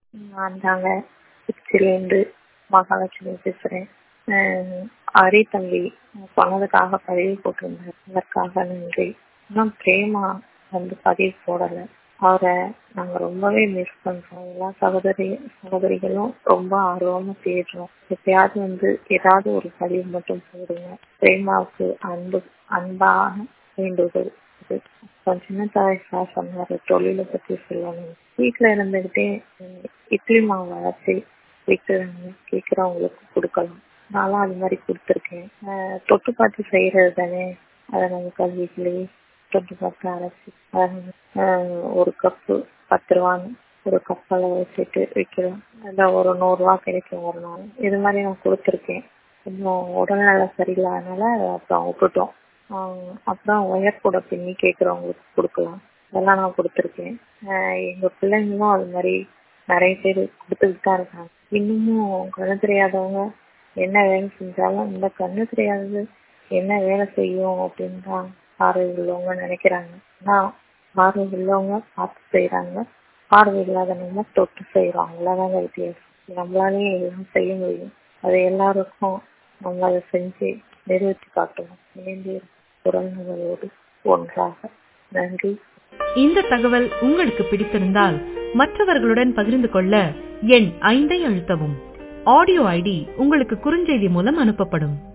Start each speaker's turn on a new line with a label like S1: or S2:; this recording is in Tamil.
S1: நான் தாங்க திருச்சியிலேருந்து மகாலட்சுமி பேசுகிறேன் ஹரி தம்பி சொன்னதுக்காக பதிவு போட்டிருந்தார் அதற்காக நன்றி இன்னும் பிரேமா வந்து பதிவு போடலை அவரை நாங்கள் ரொம்பவே மிஸ் பண்ணுறோம் எல்லா சகோதரி சகோதரிகளும் ரொம்ப ஆர்வமாக தேடுறோம் எப்பயாவது வந்து ஏதாவது ஒரு பதிவு மட்டும் போடுங்க பிரேமாவுக்கு அன்பு அன்பான வேண்டுதல் இது அப்புறம் சின்ன தாய் சார் சொன்னார் தொழிலை பற்றி சொல்லணும் வீட்டில் இருந்துக்கிட்டே இட்லி மாவு அரைச்சி விற்கிறவங்க கேட்குறவங்களுக்கு கொடுக்கலாம் நானும் அது மாதிரி கொடுத்துருக்கேன் தொட்டு பார்த்து செய்கிறது தானே அதை நமக்கு அது வீட்டிலேயே தொட்டு பார்த்து அரைச்சி ஒரு கப்பு பத்து ரூபான்னு ஒரு கப்பில் வச்சுட்டு விற்கிறோம் அதில் ஒரு நூறுரூவா கிடைக்கும் ஒரு நாள் இது மாதிரி நான் கொடுத்துருக்கேன் கொஞ்சம் உடல்நல சரியில்லாதனால அப்புறம் விட்டுட்டோம் அப்புறம் ஒயர் கூட பின்னி கேட்குறவங்களுக்கு கொடுக்கலாம் அதெல்லாம் நான் கொடுத்துருக்கேன் எங்கள் பிள்ளைங்களும் அது மாதிரி நிறைய பேர் கொடுத்துக்கிட்டு தான் இருக்காங்க இன்னமும் கண்ணு தெரியாதவங்க என்ன வேலை செஞ்சாலும் இந்த கண்ணு தெரியாதது என்ன வேலை செய்யும் அப்படின்னு தான் பார்வை உள்ளவங்க நினைக்கிறாங்க ஆனால் பார்வை உள்ளவங்க பார்த்து செய்கிறாங்க பார்வை இல்லாதவங்க தொட்டு செய்கிறோம் அவ்வளோதாங்க வித்தியாசம் நம்மளாலே எல்லாம் செய்ய முடியும் அது எல்லாருக்கும் நம்ம அதை செஞ்சு நிறைவேற்றி காட்டணும் இணைந்து உறவினர்களோடு ஒன்றாக நன்றி
S2: இந்த தகவல் உங்களுக்கு பிடித்திருந்தால் மற்றவர்களுடன் பகிர்ந்து கொள்ள எண் ஐந்தை அழுத்தவும் ஆடியோ ஐடி உங்களுக்கு குறுஞ்செய்தி மூலம் அனுப்பப்படும்